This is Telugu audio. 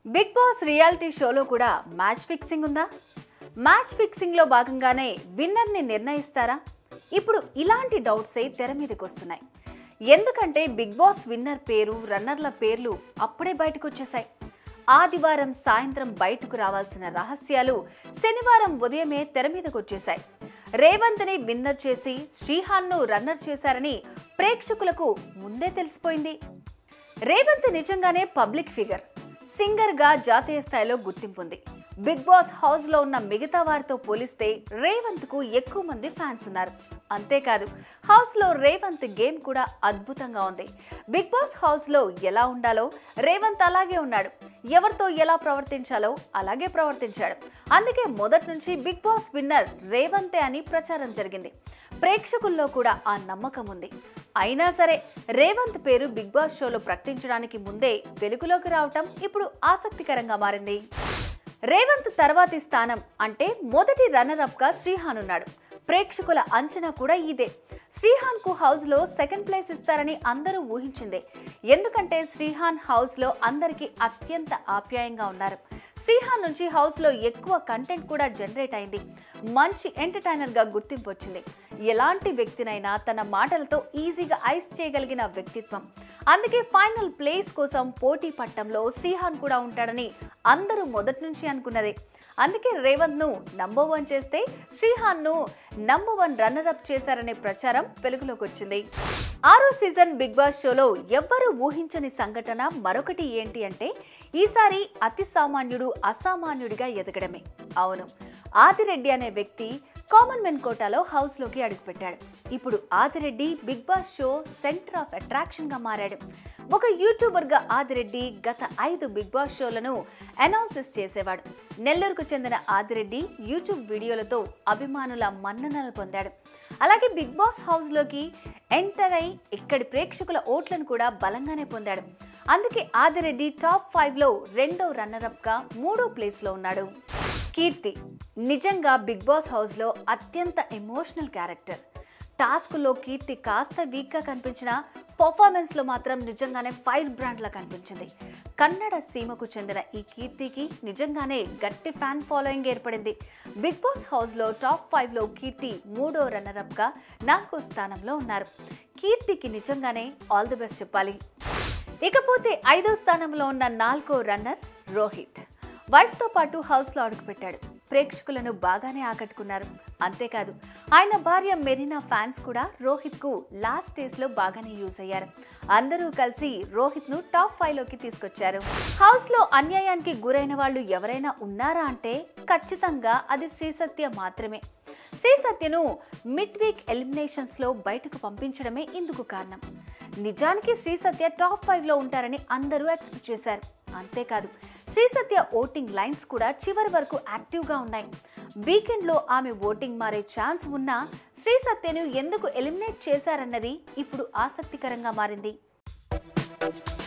బిగ్ బాస్ రియాలిటీ షోలో కూడా మ్యాచ్ ఫిక్సింగ్ ఉందా మ్యాచ్ ఫిక్సింగ్లో భాగంగానే విన్నర్ని నిర్ణయిస్తారా ఇప్పుడు ఇలాంటి డౌట్సే తెర మీదకి వస్తున్నాయి ఎందుకంటే బిగ్ బాస్ విన్నర్ పేరు రన్నర్ల పేర్లు అప్పుడే బయటకు వచ్చేసాయి ఆదివారం సాయంత్రం బయటకు రావాల్సిన రహస్యాలు శనివారం ఉదయమే తెర మీదకు వచ్చేశాయి రేవంత్ని విన్నర్ చేసి శ్రీహాన్ను రన్నర్ చేశారని ప్రేక్షకులకు ముందే తెలిసిపోయింది రేవంత్ నిజంగానే పబ్లిక్ ఫిగర్ సింగర్ గా జాతీయ స్థాయిలో గుర్తింపు ఉంది బిగ్ బాస్ హౌస్ లో ఉన్న మిగతా వారితో పోలిస్తే రేవంత్ కు ఎక్కువ మంది ఫ్యాన్స్ ఉన్నారు అంతేకాదు హౌస్ లో రేవంత్ గేమ్ కూడా అద్భుతంగా ఉంది బిగ్ బాస్ హౌస్ లో ఎలా ఉండాలో రేవంత్ అలాగే ఉన్నాడు ఎవరితో ఎలా ప్రవర్తించాలో అలాగే ప్రవర్తించాడు అందుకే మొదటి నుంచి బిగ్ బాస్ విన్నర్ రేవంతే అని ప్రచారం జరిగింది ప్రేక్షకుల్లో కూడా ఆ నమ్మకం ఉంది అయినా సరే రేవంత్ పేరు బిగ్ బాస్ షోలో ప్రకటించడానికి ముందే వెలుగులోకి రావటం ఇప్పుడు ఆసక్తికరంగా మారింది రేవంత్ తర్వాతి స్థానం అంటే మొదటి రన్నర్ అప్ గా శ్రీహాన్ ఉన్నాడు ప్రేక్షకుల అంచనా కూడా ఇదే శ్రీహాన్ కు హౌస్ లో సెకండ్ ప్లేస్ ఇస్తారని అందరూ ఊహించిందే ఎందుకంటే శ్రీహాన్ హౌస్ లో అందరికీ అత్యంత ఆప్యాయంగా ఉన్నారు శ్రీహాన్ నుంచి హౌస్ లో ఎక్కువ కంటెంట్ కూడా జనరేట్ అయింది మంచి ఎంటర్టైనర్ గా గుర్తింపు వచ్చింది ఎలాంటి వ్యక్తినైనా తన మాటలతో ఈజీగా ఐస్ చేయగలిగిన వ్యక్తిత్వం అందుకే ఫైనల్ ప్లేస్ కోసం పోటీ పట్టంలో శ్రీహాన్ కూడా ఉంటాడని అందరూ మొదటి నుంచి అనుకున్నదే అందుకే రేవంత్ ను నంబర్ వన్ చేస్తే శ్రీహాన్ ను నంబర్ వన్ రన్నర్ అప్ చేశారనే ప్రచారం వెలుగులోకి వచ్చింది ఆరో సీజన్ బిగ్ బాస్ షోలో ఎవ్వరూ ఊహించని సంఘటన మరొకటి ఏంటి అంటే ఈసారి అతి సామాన్యుడు అసామాన్యుడిగా ఎదగడమే అవును ఆదిరెడ్డి అనే వ్యక్తి కామన్ మెన్ కోటాలో హౌస్లోకి అడుగుపెట్టాడు ఇప్పుడు Adireddy Bigg Boss show centre of attraction గా మారాడు ఒక యూట్యూబర్గా ఆదిరెడ్డి గత ఐదు బిగ్ బాస్ షోలను అనాలిసిస్ చేసేవాడు నెల్లూరుకు చెందిన ఆదిరెడ్డి యూట్యూబ్ వీడియోలతో అభిమానుల మన్ననలు పొందాడు అలాగే బిగ్ బాస్ హౌస్లోకి ఎంటర్ అయి ఇక్కడి ప్రేక్షకుల ఓట్లను కూడా బలంగానే పొందాడు అందుకే ఆదిరెడ్డి టాప్ ఫైవ్లో రెండో రన్నరప్గా మూడో ప్లేస్లో ఉన్నాడు కీర్తి నిజంగా బిగ్ బాస్ హౌస్లో అత్యంత ఎమోషనల్ క్యారెక్టర్ టాస్క్లో కీర్తి కాస్త వీక్గా కనిపించిన పర్ఫార్మెన్స్లో మాత్రం నిజంగానే ఫైర్ బ్రాండ్లా కనిపించింది కన్నడ సీమకు చెందిన ఈ కీర్తికి నిజంగానే గట్టి ఫ్యాన్ ఫాలోయింగ్ ఏర్పడింది బిగ్ బాస్ హౌస్లో టాప్ ఫైవ్లో కీర్తి మూడో రన్నరప్గా నాలుగో స్థానంలో ఉన్నారు కీర్తికి నిజంగానే ఆల్ ది బెస్ట్ చెప్పాలి ఇకపోతే ఐదో స్థానంలో ఉన్న నాలుగో రన్నర్ రోహిత్ వైఫ్తో పాటు హౌస్లో అడుగుపెట్టాడు ప్రేక్షకులను బాగానే ఆకట్టుకున్నారు అంతేకాదు ఆయన భార్య మెరీనా ఫ్యాన్స్ కూడా రోహిత్కు లాస్ట్ స్టేజ్లో బాగానే యూజ్ అయ్యారు అందరూ కలిసి రోహిత్ను టాప్ ఫైవ్లోకి తీసుకొచ్చారు హౌస్లో అన్యాయానికి గురైన వాళ్ళు ఎవరైనా ఉన్నారా అంటే ఖచ్చితంగా అది శ్రీ సత్య మాత్రమే శ్రీ సత్యను మిడ్ వీక్ ఎలిమినేషన్స్లో బయటకు పంపించడమే ఇందుకు కారణం నిజానికి శ్రీ సత్య టాప్ ఫైవ్లో ఉంటారని అందరూ ఎక్స్పెక్ట్ చేశారు అంతేకాదు శ్రీ సత్య ఓటింగ్ లైన్స్ కూడా చివరి వరకు యాక్టివ్గా ఉన్నాయి వీకెండ్లో ఆమె ఓటింగ్ మారే ఛాన్స్ ఉన్నా శ్రీ సత్యను ఎందుకు ఎలిమినేట్ చేశారన్నది ఇప్పుడు ఆసక్తికరంగా మారింది